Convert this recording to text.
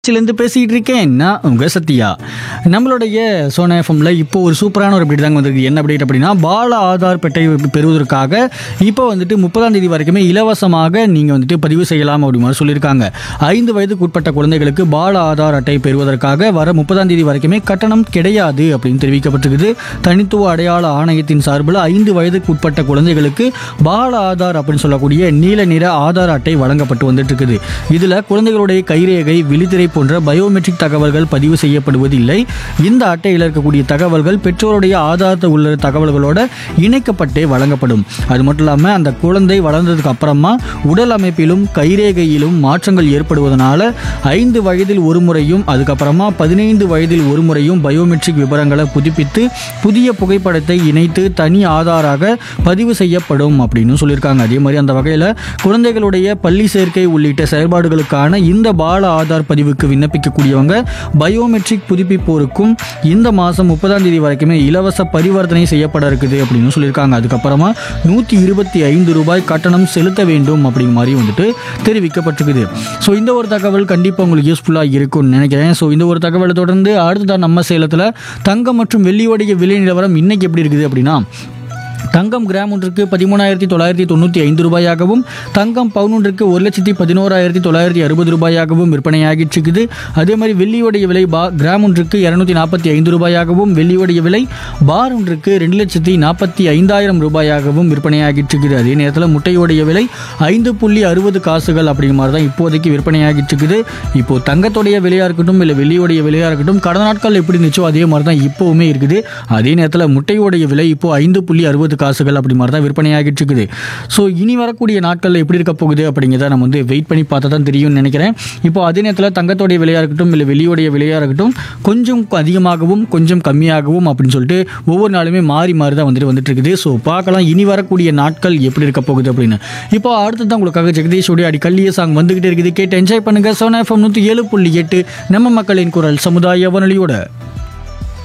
இருந்து பேசிட்டு இருக்கேன் நான் உங்க சத்யா நம்மளுடைய சோனா எஃப்எம்ல இப்போ ஒரு சூப்பரான ஒரு அப்டேட் தாங்க வந்திருக்கு என்ன அப்டேட் அப்படின்னா பால ஆதார் பெட்டை பெறுவதற்காக இப்போ வந்துட்டு முப்பதாம் தேதி வரைக்குமே இலவசமாக நீங்க வந்துட்டு பதிவு செய்யலாம் அப்படி மாதிரி சொல்லியிருக்காங்க ஐந்து வயதுக்கு உட்பட்ட குழந்தைகளுக்கு பால ஆதார் அட்டை பெறுவதற்காக வர முப்பதாம் தேதி வரைக்குமே கட்டணம் கிடையாது அப்படின்னு தெரிவிக்கப்பட்டிருக்குது தனித்துவ அடையாள ஆணையத்தின் சார்பில் ஐந்து வயதுக்கு உட்பட்ட குழந்தைகளுக்கு பால ஆதார் அப்படின்னு சொல்லக்கூடிய நீல நிற ஆதார் அட்டை வழங்கப்பட்டு வந்துட்டு இருக்குது இதுல குழந்தைகளுடைய கைரேகை விழித்திரை போன்ற பயோமெட்ரிக் தகவல்கள் பதிவு செய்யப்படுவதில்லை இந்த அட்டையில் இருக்கக்கூடிய தகவல்கள் பெற்றோருடைய ஆதாரத்தில் உள்ள தகவல்களோட இணைக்கப்பட்டே வழங்கப்படும் அது மட்டும் இல்லாமல் அந்த குழந்தை வளர்ந்ததுக்கு அப்புறமா உடல் அமைப்பிலும் கைரேகையிலும் மாற்றங்கள் ஏற்படுவதனால ஐந்து வயதில் ஒரு முறையும் அதுக்கப்புறமா பதினைந்து வயதில் ஒரு முறையும் பயோமெட்ரிக் விவரங்களை புதுப்பித்து புதிய புகைப்படத்தை இணைத்து தனி ஆதாராக பதிவு செய்யப்படும் அப்படின்னு சொல்லியிருக்காங்க அதே மாதிரி அந்த வகையில் குழந்தைகளுடைய பள்ளி சேர்க்கை உள்ளிட்ட செயல்பாடுகளுக்கான இந்த பால ஆதார் பதிவுக்கு விண்ணப்பிக்கக்கூடியவங்க பயோமெட்ரிக் புதுப்பிப்போருக்கும் இந்த மாதம் முப்பதாம் தேதி வரைக்குமே இலவச பரிவர்த்தனை செய்யப்பட இருக்குது அப்படின்னு சொல்லியிருக்காங்க அதுக்கப்புறமா நூற்றி இருபத்தி ஐந்து ரூபாய் கட்டணம் செலுத்த வேண்டும் அப்படிங்கிற மாதிரி வந்துட்டு தெரிவிக்கப்பட்டிருக்குது ஸோ இந்த ஒரு தகவல் கண்டிப்பாக உங்களுக்கு யூஸ்ஃபுல்லாக இருக்கும்னு நினைக்கிறேன் ஸோ இந்த ஒரு தகவலை தொடர்ந்து அடுத்ததான் நம்ம சேலத்தில் தங்கம் மற்றும் வெள்ளியோடைய விலை நிலவரம் இன்னைக்கு எப்படி இருக்குது அப்படின்னா தங்கம் கிராம் ஒன்றுக்கு பதிமூணாயிரத்தி தொள்ளாயிரத்தி தொண்ணூற்றி ஐந்து ரூபாயாகவும் தங்கம் பவுன் ஒன்றுக்கு ஒரு லட்சத்தி பதினோராயிரத்தி தொள்ளாயிரத்தி அறுபது ரூபாயாகவும் விற்பனையாகிட்டு இருக்குது அதே மாதிரி வெள்ளியோடைய விலை பா கிராம் ஒன்றுக்கு இரநூத்தி நாற்பத்தி ஐந்து ரூபாயாகவும் வெள்ளியோடைய விலை பார் ஒன்றுக்கு ரெண்டு லட்சத்தி நாற்பத்தி ஐந்தாயிரம் ரூபாயாகவும் விற்பனையாகிட்டு இருக்குது அதே நேரத்தில் முட்டையோடைய விலை ஐந்து புள்ளி அறுபது காசுகள் அப்படிங்கிற மாதிரி தான் இப்போதைக்கு விற்பனையாகிட்டு இருக்குது இப்போ தங்கத்தோடைய விலையாக இருக்கட்டும் இல்லை வெள்ளியோடைய விலையாக இருக்கட்டும் கடந்த நாட்கள் எப்படி இருந்துச்சோ அதே மாதிரி தான் இப்போவுமே இருக்குது அதே நேரத்தில் முட்டையோடைய விலை இப்போ ஐந்து புள்ளி அறுபது காசுகள் அப்படி மாதிரி தான் விற்பனையாகிட்டு இருக்குது ஸோ இனி வரக்கூடிய நாட்களில் எப்படி இருக்க போகுது அப்படிங்கிறத நம்ம வந்து வெயிட் பண்ணி பார்த்தா தான் தெரியும்னு நினைக்கிறேன் இப்போ அதே நேரத்தில் தங்கத்தோடைய விலையாக இருக்கட்டும் இல்லை வெள்ளியோடைய விலையாக இருக்கட்டும் கொஞ்சம் அதிகமாகவும் கொஞ்சம் கம்மியாகவும் அப்படின்னு சொல்லிட்டு ஒவ்வொரு நாளுமே மாறி மாறி தான் வந்துட்டு வந்துட்டு இருக்குது ஸோ பார்க்கலாம் இனி வரக்கூடிய நாட்கள் எப்படி இருக்க போகுது அப்படின்னு இப்போ அடுத்து தான் உங்களுக்காக ஜெகதீஷோடைய அடி கல்லிய சாங் வந்துகிட்டே இருக்குது கேட்டு என்ஜாய் பண்ணுங்க சோனா எஃப்எம் நூற்றி ஏழு புள்ளி எட்டு நம்ம மக்களின் குரல் சமுதாய வானொலியோட